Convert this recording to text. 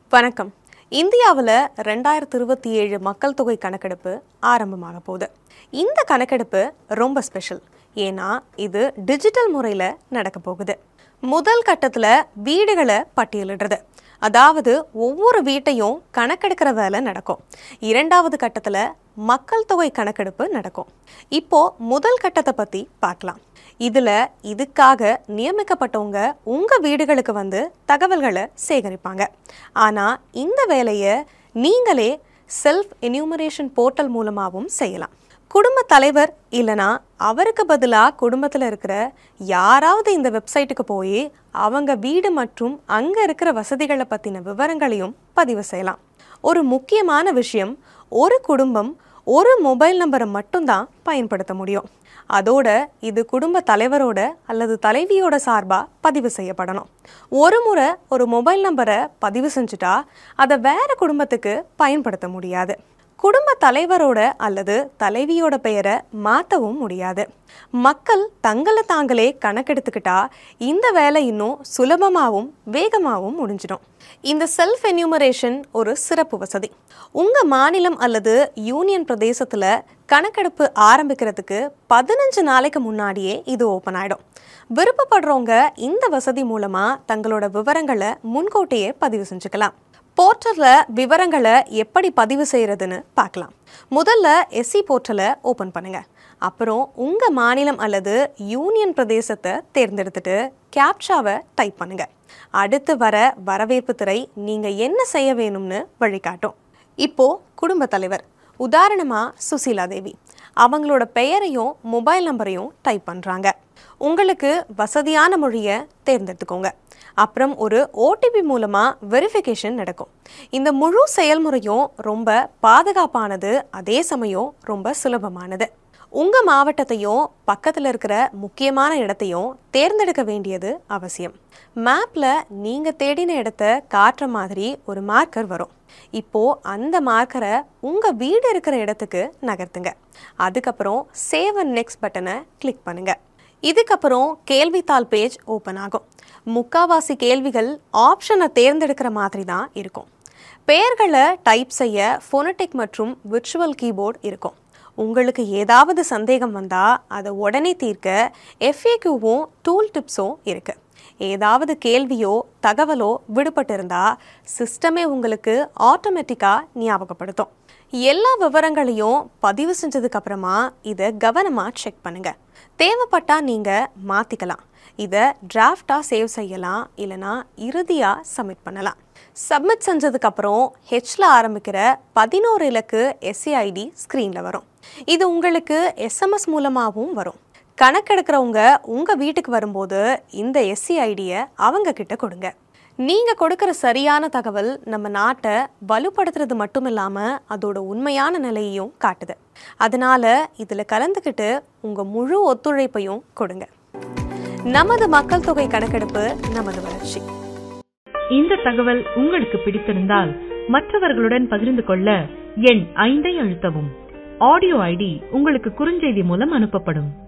வணக்கம் இந்தியாவில் ரெண்டாயிரத்தி இருபத்தி ஏழு மக்கள் தொகை கணக்கெடுப்பு ஆரம்பமாக போகுது இந்த கணக்கெடுப்பு ரொம்ப ஸ்பெஷல் ஏன்னா இது டிஜிட்டல் முறையில் நடக்க போகுது முதல் கட்டத்தில் வீடுகளை பட்டியலிடுறது அதாவது ஒவ்வொரு வீட்டையும் கணக்கெடுக்கிற வேலை நடக்கும் இரண்டாவது கட்டத்தில் மக்கள் தொகை கணக்கெடுப்பு நடக்கும் இப்போ முதல் கட்டத்தை பற்றி பார்க்கலாம் இதில் இதுக்காக நியமிக்கப்பட்டவங்க உங்கள் வீடுகளுக்கு வந்து தகவல்களை சேகரிப்பாங்க ஆனால் இந்த வேலையை நீங்களே செல்ஃப் என்யூமரேஷன் போர்ட்டல் மூலமாகவும் செய்யலாம் குடும்ப தலைவர் இல்லனா அவருக்கு பதிலாக குடும்பத்தில் இருக்கிற யாராவது இந்த வெப்சைட்டுக்கு போய் அவங்க வீடு மற்றும் அங்கே இருக்கிற வசதிகளை பற்றின விவரங்களையும் பதிவு செய்யலாம் ஒரு முக்கியமான விஷயம் ஒரு குடும்பம் ஒரு மொபைல் நம்பரை மட்டும்தான் பயன்படுத்த முடியும் அதோட இது குடும்ப தலைவரோட அல்லது தலைவியோட சார்பாக பதிவு செய்யப்படணும் ஒரு முறை ஒரு மொபைல் நம்பரை பதிவு செஞ்சுட்டா அதை வேற குடும்பத்துக்கு பயன்படுத்த முடியாது குடும்ப தலைவரோட அல்லது தலைவியோட பெயரை மாற்றவும் முடியாது மக்கள் தங்களை தாங்களே கணக்கெடுத்துக்கிட்டா இந்த வேலை இன்னும் சுலபமாகவும் வேகமாகவும் முடிஞ்சிடும் இந்த செல்ஃப் என்யூமரேஷன் ஒரு சிறப்பு வசதி உங்க மாநிலம் அல்லது யூனியன் பிரதேசத்துல கணக்கெடுப்பு ஆரம்பிக்கிறதுக்கு பதினஞ்சு நாளைக்கு முன்னாடியே இது ஓப்பன் ஆயிடும் விருப்பப்படுறவங்க இந்த வசதி மூலமா தங்களோட விவரங்களை முன்கூட்டியே பதிவு செஞ்சுக்கலாம் போர்ட்டலில் விவரங்களை எப்படி பதிவு செய்கிறதுன்னு பார்க்கலாம் முதல்ல எஸ்சி போர்ட்டலை ஓப்பன் பண்ணுங்க அப்புறம் உங்கள் மாநிலம் அல்லது யூனியன் பிரதேசத்தை தேர்ந்தெடுத்துட்டு கேப்ஷாவை டைப் பண்ணுங்க அடுத்து வர வரவேற்பு திரை நீங்கள் என்ன செய்ய வேணும்னு வழிகாட்டும் இப்போ குடும்ப தலைவர் உதாரணமாக சுசீலா தேவி அவங்களோட பெயரையும் மொபைல் நம்பரையும் டைப் பண்ணுறாங்க உங்களுக்கு வசதியான மொழியை தேர்ந்தெடுத்துக்கோங்க அப்புறம் ஒரு ஓடிபி மூலமாக வெரிஃபிகேஷன் நடக்கும் இந்த முழு செயல்முறையும் ரொம்ப பாதுகாப்பானது அதே சமயம் ரொம்ப சுலபமானது உங்கள் மாவட்டத்தையும் பக்கத்தில் இருக்கிற முக்கியமான இடத்தையும் தேர்ந்தெடுக்க வேண்டியது அவசியம் மேப்பில் நீங்கள் தேடின இடத்த காட்டுற மாதிரி ஒரு மார்க்கர் வரும் இப்போ அந்த மார்க்கரை உங்கள் வீடு இருக்கிற இடத்துக்கு நகர்த்துங்க அதுக்கப்புறம் சேவ் அண்ட் நெக்ஸ்ட் பட்டனை கிளிக் பண்ணுங்க இதுக்கப்புறம் கேள்வித்தாள் பேஜ் ஓப்பன் ஆகும் முக்காவாசி கேள்விகள் ஆப்ஷனை தேர்ந்தெடுக்கிற மாதிரி தான் இருக்கும் பெயர்களை டைப் செய்ய ஃபோனடிக் மற்றும் விர்ச்சுவல் கீபோர்டு இருக்கும் உங்களுக்கு ஏதாவது சந்தேகம் வந்தால் அதை உடனே தீர்க்க எஃப்ஏக்யூவும் டூல் டிப்ஸும் இருக்குது ஏதாவது கேள்வியோ தகவலோ விடுபட்டிருந்தா சிஸ்டமே உங்களுக்கு ஆட்டோமேட்டிக்காக ஞாபகப்படுத்தும் எல்லா விவரங்களையும் பதிவு செஞ்சதுக்கு அப்புறமா இதை கவனமாக செக் பண்ணுங்க தேவைப்பட்டா நீங்கள் மாற்றிக்கலாம் இதை டிராஃப்டாக சேவ் செய்யலாம் இல்லைனா இறுதியாக சப்மிட் பண்ணலாம் சப்மிட் செஞ்சதுக்கப்புறம் ஹெச்ல ஆரம்பிக்கிற பதினோரு இலக்கு எஸ்சிஐடி ஸ்க்ரீனில் வரும் இது உங்களுக்கு எஸ்எம்எஸ் மூலமாகவும் வரும் கணக்கெடுக்கிறவங்க உங்கள் வீட்டுக்கு வரும்போது இந்த எஸ்சிஐடியை அவங்க கிட்ட கொடுங்க நீங்கள் கொடுக்குற சரியான தகவல் நம்ம நாட்டை வலுப்படுத்துறது மட்டும் இல்லாமல் அதோட உண்மையான நிலையையும் காட்டுது அதனால இதில் கலந்துக்கிட்டு உங்கள் முழு ஒத்துழைப்பையும் கொடுங்க நமது மக்கள் தொகை கணக்கெடுப்பு நமது வளர்ச்சி இந்த தகவல் உங்களுக்கு பிடித்திருந்தால் மற்றவர்களுடன் பகிர்ந்து கொள்ள எண் ஐந்தை அழுத்தவும் ஆடியோ ஐடி உங்களுக்கு குறுஞ்செய்தி மூலம் அனுப்பப்படும்